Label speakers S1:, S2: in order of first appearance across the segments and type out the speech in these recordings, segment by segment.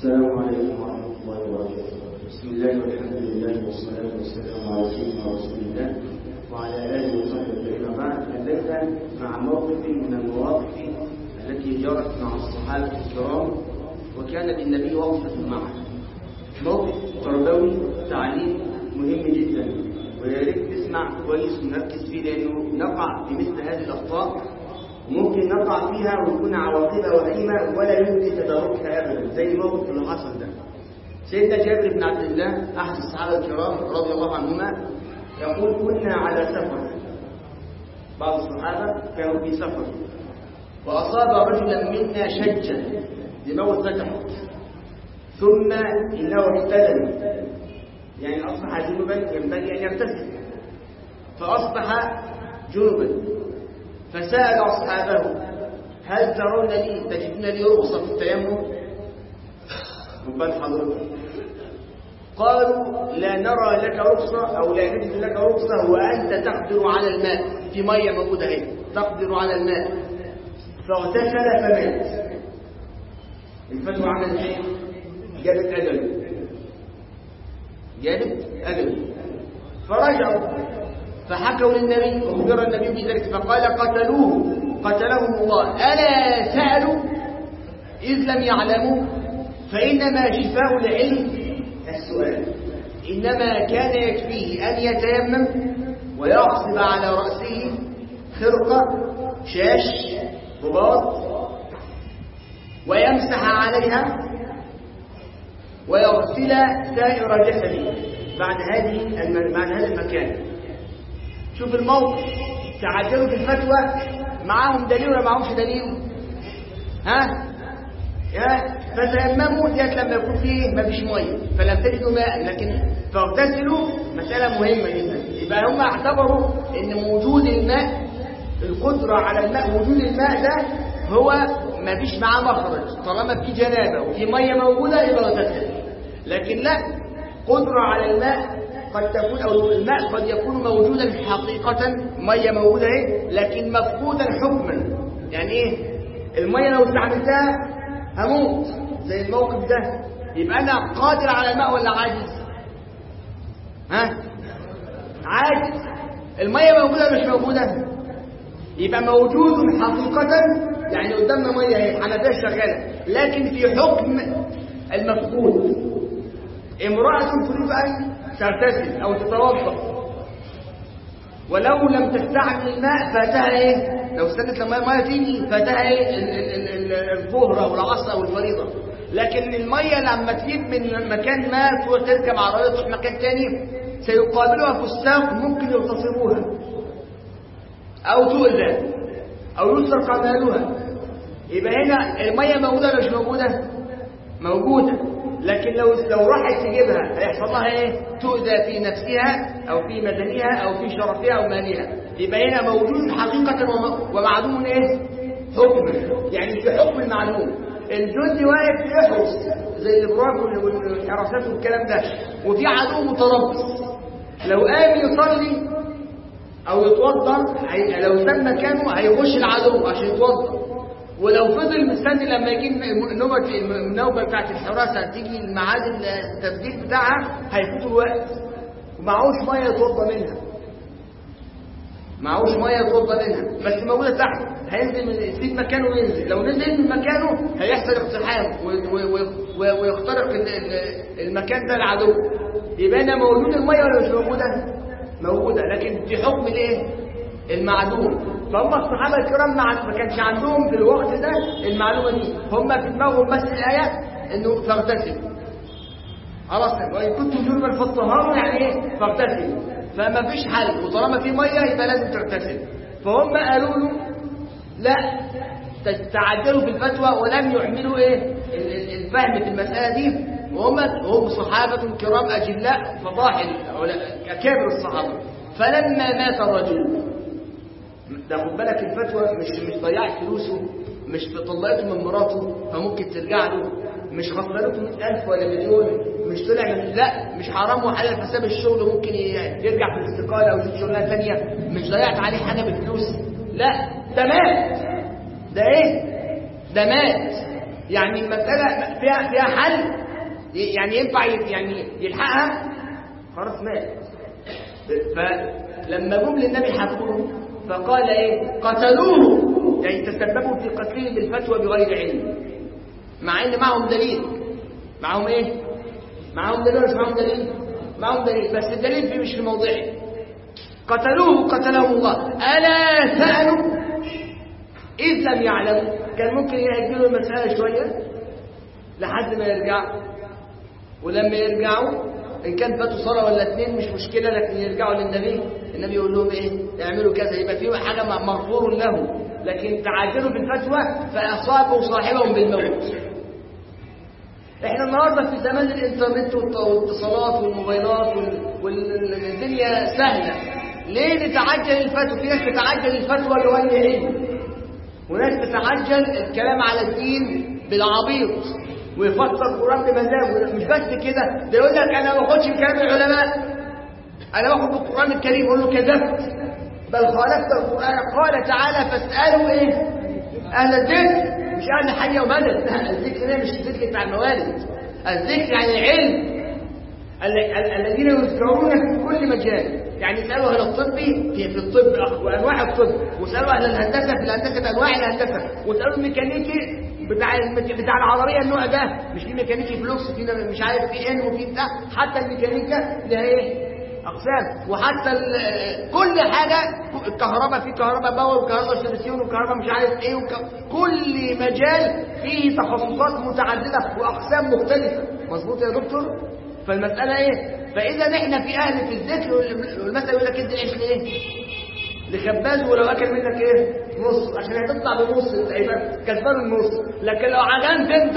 S1: السلام عليكم ورحمة الله وبركاته بسم الله والحمد لله والصلاة والسلام على سيدنا رسول الله وعلى آله وصحبه أجمعين بعد بدأنا مع موقف من المواقف التي جرت مع الصحابة الكرام وكان للنبي وقفة معه موقف تربوي تعليم مهم جدا ويا ريت تسمع كويس ونركز فيه لأنه نقع في مثل هذه الأخطاء ممكن نقع فيها ويكون عواقبها وخيمة ولا يمكن تداركها أبدا زي الموقف اللي حصل ده سيدنا جابر بن عبد الله أحد الصحابة الكرام رضي الله عنهما يقول كنا على سفر بعض الصحابة كانوا في سفر وأصاب رجلا منا شجا دماغه فتحت ثم إنه احتلم يعني أصبح جنبا ينبغي أن يغتسل فأصبح جنبا فسأل أصحابه هل ترون لي تجدون لي رخصة في التيمم؟ مقبل حضرتك قالوا لا نرى لك رخصة أو لا نجد لك رخصة وأنت تقدر على الماء في مية موجودة هنا تقدر على الماء فاغتسل فمات الفتوى عملت ايه؟ جابت أجل جابت أجل فرجعوا فحكوا للنبي وخبر النبي بذلك فقال قتلوه قتلهم الله ألا سألوا إذ لم يعلموا فإنما شفاء العلم السؤال إنما كان يكفيه أن يتيمم ويعصب على رأسه خرقة شاش رباط ويمسح عليها ويغسل سائر جسده بعد هذه بعد هذا المكان شوف الموقف تعجلوا في الفتوى معاهم دليل ولا معاهمش دليل ها يا فتيمموا ديت لما يكون فيه ما فيش ميه فلم تجدوا ماء لكن فاغتسلوا مساله مهمه جدا يبقى هم اعتبروا ان وجود الماء القدره على الماء وجود الماء ده هو ما فيش معاه مخرج طالما في جنابه وفي ميه موجوده يبقى اغتسل لكن لا قدره على الماء قد تكون أو الماء قد يكون موجودا حقيقة مية موجودة اهي لكن مفقودا حكما يعني ايه المية لو استعملتها هموت زي الموقف ده يبقى أنا قادر على الماء ولا عاجز ها عاجز المية موجودة مش موجودة يبقى موجود حقيقة يعني قدامنا مية اهي حنفية شغالة لكن في حكم المفقود امرأة تريد أن تغتسل أو تتوضا ولو لم تستعمل الماء فاتها ايه لو استنت لما الماء تيجي فاتها ايه الظهر او العصر او الفريضه لكن الميه لما تجيب من مكان ما تركب عربيه تروح مكان تاني سيقابلها فساق ممكن يغتصبوها او تؤذى او يسرق مالها يبقى هنا الميه موجوده ولا مش موجوده موجوده لكن لو لو راحت تجيبها هيحصل لها ايه تؤذى في نفسها او في مدنها او في شرفها او مالها يبقى هنا موجود حقيقه ومعلوم ايه حكم يعني في حكم المعلوم الجندي واقف يحرس زي الابراج والحراسات والكلام ده وفي عدو متربص لو قام يصلي او يتوضا لو ساب مكانه هيخش العدو عشان يتوضا ولو فضل مستني لما يجي النوبة النوبة بتاعت الحراسة تيجي الميعاد التسجيل بتاعها هيفوت الوقت ومعهوش مية يتوضى منها معهوش مية يتوضى منها بس موجودة تحت هينزل من يسيب مكانه وينزل لو نزل من مكانه هيحصل اقتحام ويخترق المكان ده العدو يبقى هنا موجود المية ولا مش موجودة؟ موجودة لكن في حكم الايه؟ المعدوم فهم الصحابه الكرام ما كانش عندهم في الوقت ده المعلومه دي هم في دماغهم بس الايه انه فاغتسل خلاص وان كنتم جنبا فالطهاره يعني ايه فاغتسل فما فيش حل وطالما في ميه يبقى لازم تغتسل فهم قالوا له لا تعجلوا في الفتوى ولم يعملوا ايه الفهم في المساله دي وهم هم صحابه كرام اجلاء فضاحل اكابر الصحابه فلما مات الرجل ده خد بالك الفتوى مش مش ضيعت فلوسه مش طلعته من مراته فممكن ترجع له مش خسرته 100000 ولا مليون مش طلع من لا مش حرام وحلال فساب الشغل ممكن يرجع في الاستقاله او يشوف شغلانه ثانيه مش ضيعت عليه حاجه بالفلوس لا ده مات ده ايه ده مات يعني المسألة فيها فيها حل يعني ينفع يعني يلحقها خلاص مات فلما جم للنبي حكوه فقال ايه قتلوه يعني تسببوا في قتله بالفتوى بغير علم مع ان معهم دليل معهم ايه معهم دليل مش معهم دليل معهم دليل بس الدليل فيه مش في موضعه قتلوه قتله الله الا سالوا اذ لم يعلموا كان ممكن يأجلوا المسألة شوية لحد ما يرجعوا ولما يرجعوا إن كان فاتوا صلاة ولا اتنين مش مشكلة لكن يرجعوا للنبي النبي يقول لهم إيه اعملوا كذا يبقى في حاجة مغفور له لكن تعجلوا بالفتوى فأصابوا صاحبهم بالموت احنا النهاردة في زمان الانترنت والاتصالات والموبايلات والدنيا سهلة ليه نتعجل الفتوى في ناس بتعجل الفتوى لوجه علم وناس بتعجل الكلام على الدين بالعبيط ويفسر القرآن بمزاجه مش بس كده ده يقول لك انا ما باخدش كلام العلماء انا باخد بالقرآن الكريم اقول له كذبت بل خالفت القرآن قال تعالى فاسألوا ايه اهل الذكر مش اهل حي ومدد الذكر ده مش الذكر بتاع الموالد الذكر عن العلم الذين يذكرون في كل مجال يعني اسألوا أهل الطب في, في الطب وأنواع الطب واسألوا أهل الهندسة في الهندسة بأنواع الهندسة واسألوا الميكانيكي بتاع بتاع العربية النوع ده مش في ميكانيكي فلوكس في مش عارف في ان وفي بتاع حتى الميكانيكا لها ايه اقسام وحتى كل حاجة الكهرباء في كهرباء باور وكهرباء سيرسيون وكهرباء مش عارف ايه وك... كل مجال فيه تخصصات متعددة واقسام مختلفة مظبوط يا دكتور فالمسألة ايه فإذا احنا في أهل في الذكر والمثل يقول لك ادي العيش لإيه لخباز ولو أكل منك إيه نص عشان هتطلع بنص يبقى كسبان النص لكن لو عجنت أنت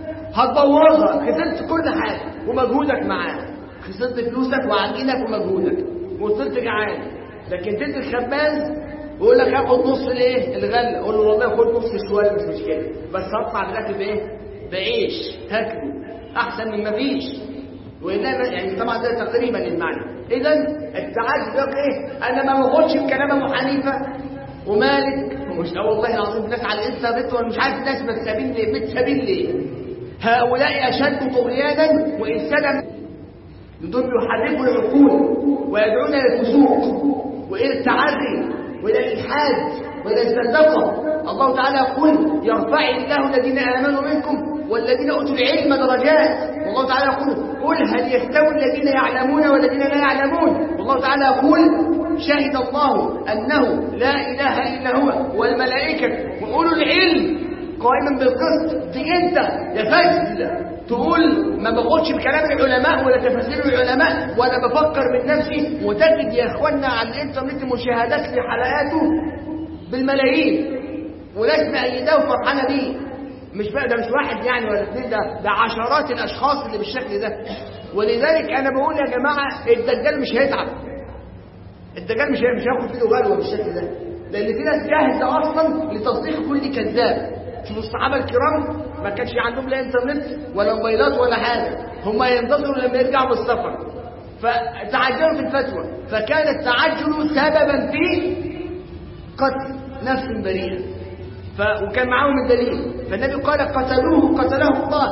S1: هتبوظها خسرت كل حاجة ومجهودك معاه خسرت فلوسك وعجينك ومجهودك وصرت جعان لكن تدي الخباز ويقول لك هاخد نص الايه الغله اقول له والله خد نص شويه مش مشكله بس هطلع بالاكل بايه بعيش هاكله احسن من ما فيش وإنما يعني طبعا ده تقريبا المعنى إذا التعجب يقول إيه أنا ما باخدش بكلام أبو حنيفة ومالك ومش اه والله العظيم الناس على الانترنت ولا مش عارف الناس متسابين ليه متسابين ليه هؤلاء أشد طغيانا وإفسادا دول يحركوا العقول ويدعون إلى الفسوق وإلى التعري وإلى الإلحاد وإلى الزندقة الله تعالى يقول يرفع الله الذين آمنوا منكم والذين أوتوا العلم درجات والله تعالى يقول قل هل يستوي الذين يعلمون والذين لا يعلمون والله تعالى يقول شهد الله أنه لا إله إلا هو والملائكة وأولو العلم قائما بالقسط دي أنت يا فاسد تقول ما باخدش بكلام العلماء ولا تفاسير العلماء ولا بفكر من نفسي وتجد يا اخوانا على الانترنت مشاهدات لحلقاته بالملايين وناس مأيداه وفرحانه بيه مش بقى ده مش واحد يعني ولا اثنين ده ده عشرات الاشخاص اللي بالشكل ده ولذلك انا بقول يا جماعه الدجال مش هيتعب الدجال مش مش هياخد فيه غلوه بالشكل ده لان في ناس جاهزه اصلا لتصديق كل كذاب شوفوا الصحابه الكرام ما كانش عندهم لا انترنت ولا موبايلات ولا حاجه هم ينتظروا لما يرجعوا من السفر فتعجلوا في الفتوى فكان التعجل سببا في قتل نفس بريئه ف... وكان معاهم الدليل فالنبي قال قتلوه قتله الله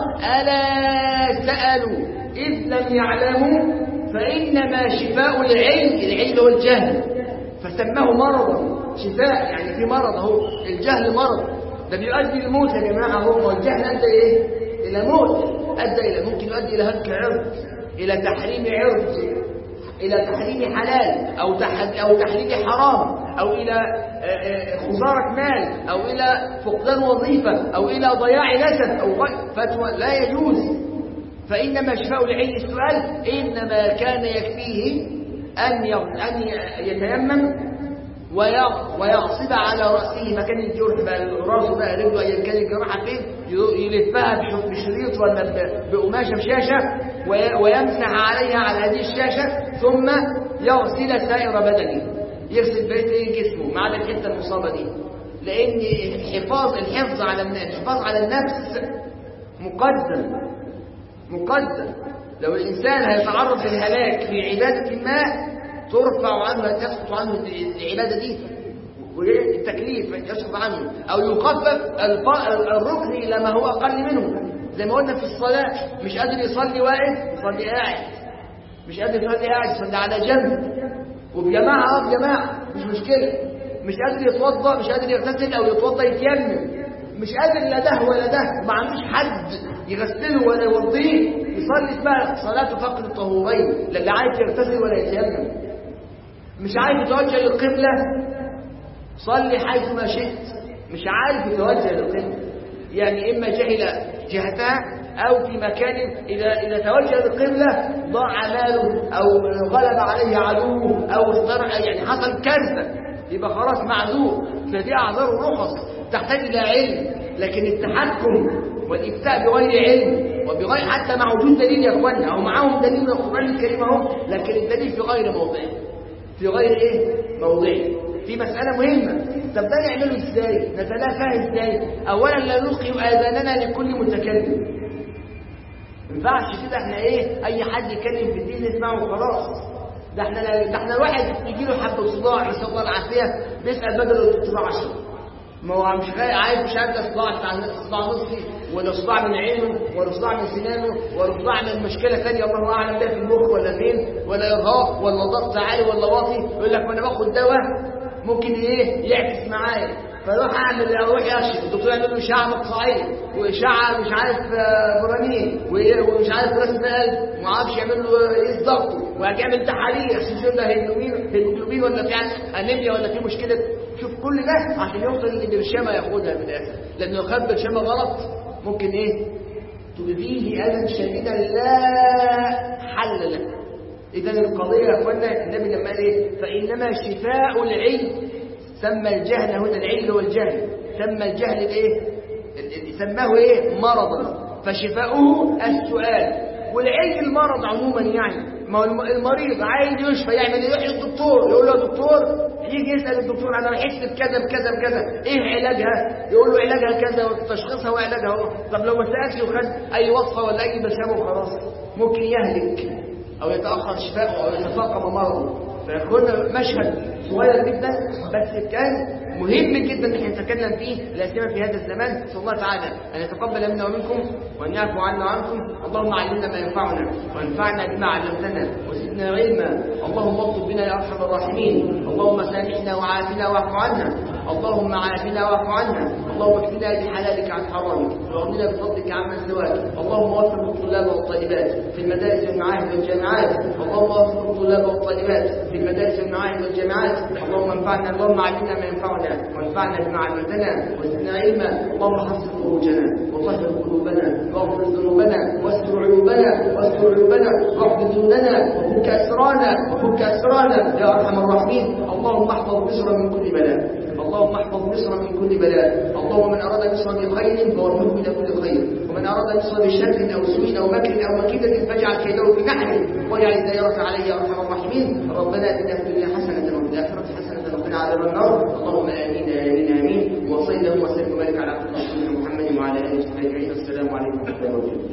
S1: ألا سألوا إذ لم يعلموا فإنما شفاء العلم العلم هو الجهل فسماه مرضا شفاء يعني في مرض اهو الجهل مرض ده بيؤدي للموت يا جماعة هو والجهل أدى إيه؟ إلى موت أدى إلى ممكن يؤدي إلى هتك عرض إلى تحريم عرض إلى تحريم حلال أو أو تحريم حرام أو إلى خسارة مال أو إلى فقدان وظيفة أو إلى ضياع نسب أو فتوى لا يجوز فإنما شفاء العلم السؤال إنما كان يكفيه أن أن يتيمم ويعصب على رأسه مكان الجرح بقى راسه بقى رجله أيا كان الجراحة فين يلفها بشريط ولا بقماشة بشاشة ويمسح عليها على هذه الشاشة ثم يغسل سائر بدنه يغسل بقية جسمه ما عدا الحتة المصابة دي لأن الحفاظ الحفظ على الحفاظ على النفس مقدم مقدم لو الإنسان هيتعرض للهلاك في عبادة ما ترفع عنه تسقط عنه العبادة دي والتكليف يسقط عنه أو يخفف الف- الركن إلى ما هو أقل منه زي ما قلنا في الصلاة مش قادر يصلي واقف يصلي قاعد مش قادر يصلي قاعد يصلي على جنب وبجماعة اه بجماعة مش مشكلة مش قادر يتوضا مش قادر يغتسل او يتوضا يتيمم مش قادر لا ده ولا ده وما عندوش حد يغسله ولا يوضيه يصلي بقى صلاته فقد الطهورين لا اللي عايز يغتسل ولا يتيمم مش عارف يتوجه للقبلة صلي حيث ما شئت مش عارف يتوجه للقبلة يعني إما جهل جهتها أو في مكان إذا إذا توجه للقبلة ضاع ماله أو غلب عليه عدوه أو استرعى يعني حصل كارثة يبقى خلاص معذور فدي أعذار ورخص تحتاج إلى علم لكن التحكم والإفتاء بغير علم وبغير حتى مع وجود دليل يا إخوانا أو معاهم دليل من القرآن الكريم أهو لكن الدليل في غير موضعه في غير إيه؟ موضعه في مسألة مهمة طب ده نعمله إزاي؟ نتلافاه إزاي؟ أولا لا نلقي آذاننا لكل متكلم ما ينفعش كده احنا ايه اي حد يتكلم في الدين نسمعه وخلاص ده احنا ده احنا الواحد يجي له حبه صداع نسال الله العافيه بيسال بدل الدكتور 10 ما هو مش خايف عايز مش عارف ده صداع بتاع صداع نصفي ولا صداع من عينه ولا صداع من سنانه ولا صداع من مشكله ثانيه الله اعلم ده في المخ ولا فين ولا ارهاق ولا ضغط عالي ولا واطي يقول لك ما انا باخد دواء ممكن ايه يعكس معايا فاروح اعمل اروح يكشف الدكتور يعمل له اشعه مقطعيه واشعه مش عارف آه، براميل و- ومش عارف رسم قلب وما اعرفش يعمل له قياس ضغط وهيعمل تحاليل عشان يشوف ده هيموجلوبين هيموجلوبين ولا في انيميا ولا في مشكله شوف كل ده عشان يوصل لبرشامه ياخدها في الاخر لانه لو خد برشامه غلط ممكن ايه تؤذيه اذى شديدا لا حل له اذا القضيه يا اخوانا النبي لما قال ايه فانما شفاء العلم سمى الجهل هنا العلم والجهل سمى الجهل الايه سماه ايه مرضا فشفاؤه السؤال والعلم المرض عموما يعني ما هو الم- المريض عايز يشفى يعمل ايه يروح للدكتور يقول له يا دكتور يجي يسال الدكتور انا بحس بكذا بكذا بكذا ايه علاجها يقول له علاجها كذا وتشخيصها وعلاجها هو طب لو ما سالش وخد اي وصفه ولا اي برشامه وخلاص ممكن يهلك او يتاخر شفاؤه او يتفاقم مرضه فيكون مشهد صغير جدا بس كان مهم جدا ان احنا نتكلم فيه لا سيما في هذا الزمان نسال الله تعالى ان يتقبل منا ومنكم وان يعفو عنا وعنكم اللهم علمنا ما ينفعنا وانفعنا بما علمتنا وزدنا علما اللهم اطلب بنا يا ارحم الراحمين اللهم سامحنا وعافنا واعف عنا اللهم عافنا واعف عنا اللهم اكفنا بحلالك عن حرامك واغننا بفضلك عمن سواك اللهم وفق الطلاب والطالبات في المدارس والمعاهد والجامعات اللهم وفق الطلاب والطالبات في المدارس والمعاهد والجامعات اللهم انفعنا اللهم علمنا ما ينفعنا وانفعنا بما علمتنا وزدنا علما اللهم حسن فروجنا وطهر قلوبنا واغفر ذنوبنا واستر عيوبنا واستر عيوبنا واحفظ دوننا وفك اسرانا وفك اسرانا يا ارحم الراحمين اللهم احفظ مصر من كل بلاء اللهم احفظ مصر من كل بلاء اللهم من اراد مصر بخير فوفقه الى كل خير ومن اراد مصر بشر او سوء او مكر او مكيده فاجعل كيده في نحره واجعل الدائره عليه يا ارحم الراحمين ربنا اتنا في الدنيا حسنه وفي الاخره حسنه وقنا عذاب النار اللهم امين امين امين وصلى اللهم وسلم وبارك على عبدك ورسولك محمد وعلى اله وصحبه اجمعين السلام عليكم ورحمه الله وبركاته